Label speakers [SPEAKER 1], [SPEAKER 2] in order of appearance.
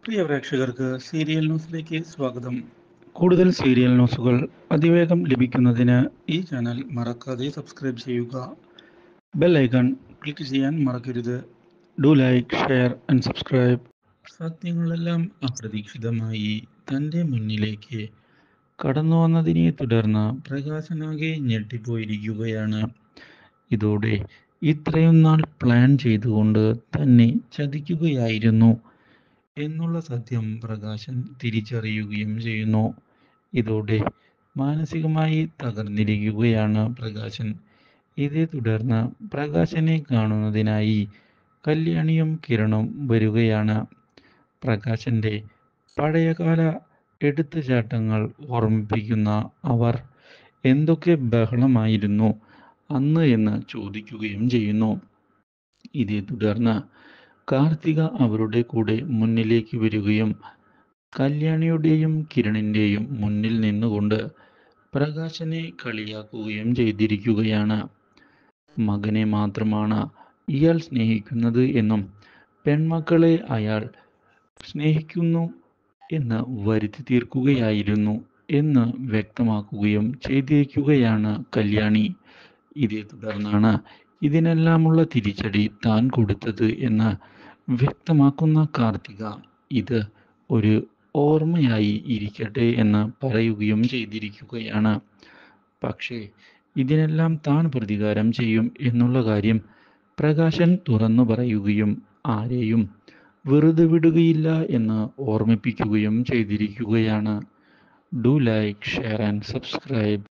[SPEAKER 1] പ്രിയ പ്രേക്ഷകർക്ക് സീരിയൽ ന്യൂസിലേക്ക് സ്വാഗതം കൂടുതൽ സീരിയൽ ന്യൂസുകൾ അതിവേഗം ലഭിക്കുന്നതിന് ഈ ചാനൽ മറക്കാതെ സബ്സ്ക്രൈബ് ചെയ്യുക ബെൽ ഐക്കൺ ക്ലിക്ക് ചെയ്യാൻ മറക്കരുത് do like share and subscribe സത്യങ്ങളെല്ലാം അപ്രതീക്ഷിതമായി തൻ്റെ മുന്നിലേക്ക് കടന്നു വന്നതിനെ തുടർന്ന് പ്രകാശനാകെ ഞെട്ടിപ്പോയിരിക്കുകയാണ് ഇതോടെ ഇത്രയും നാൾ പ്ലാൻ ചെയ്തുകൊണ്ട് തന്നെ ചതിക്കുകയായിരുന്നു എന്നുള്ള സത്യം പ്രകാശൻ തിരിച്ചറിയുകയും ചെയ്യുന്നു ഇതോടെ മാനസികമായി തകർന്നിരിക്കുകയാണ് പ്രകാശൻ ഇതേ തുടർന്ന് പ്രകാശനെ കാണുന്നതിനായി കല്യാണിയും കിരണും വരികയാണ് പ്രകാശൻ്റെ പഴയകാല എടുത്തുചാട്ടങ്ങൾ ഓർമ്മിപ്പിക്കുന്ന അവർ എന്തൊക്കെ ബഹളമായിരുന്നു അന്ന് എന്ന് ചോദിക്കുകയും ചെയ്യുന്നു ഇതേ തുടർന്ന് കാർത്തിക അവരുടെ കൂടെ മുന്നിലേക്ക് വരികയും കല്യാണിയുടെയും കിരണിൻ്റെയും മുന്നിൽ നിന്നുകൊണ്ട് പ്രകാശനെ കളിയാക്കുകയും ചെയ്തിരിക്കുകയാണ് മകനെ മാത്രമാണ് ഇയാൾ സ്നേഹിക്കുന്നത് എന്നും പെൺമക്കളെ അയാൾ സ്നേഹിക്കുന്നു എന്ന് വരുത്തി തീർക്കുകയായിരുന്നു എന്ന് വ്യക്തമാക്കുകയും ചെയ്തിരിക്കുകയാണ് കല്യാണി ഇതേ തുടർന്നാണ് ഇതിനെല്ലാമുള്ള തിരിച്ചടി താൻ കൊടുത്തത് എന്ന് വ്യക്തമാക്കുന്ന കാർത്തിക ഇത് ഒരു ഓർമ്മയായി ഇരിക്കട്ടെ എന്ന് പറയുകയും ചെയ്തിരിക്കുകയാണ് പക്ഷേ ഇതിനെല്ലാം താൻ പ്രതികാരം ചെയ്യും എന്നുള്ള കാര്യം പ്രകാശൻ തുറന്നു പറയുകയും ആരെയും വെറുതെ വിടുകയില്ല എന്ന് ഓർമ്മിപ്പിക്കുകയും ചെയ്തിരിക്കുകയാണ് do like share and subscribe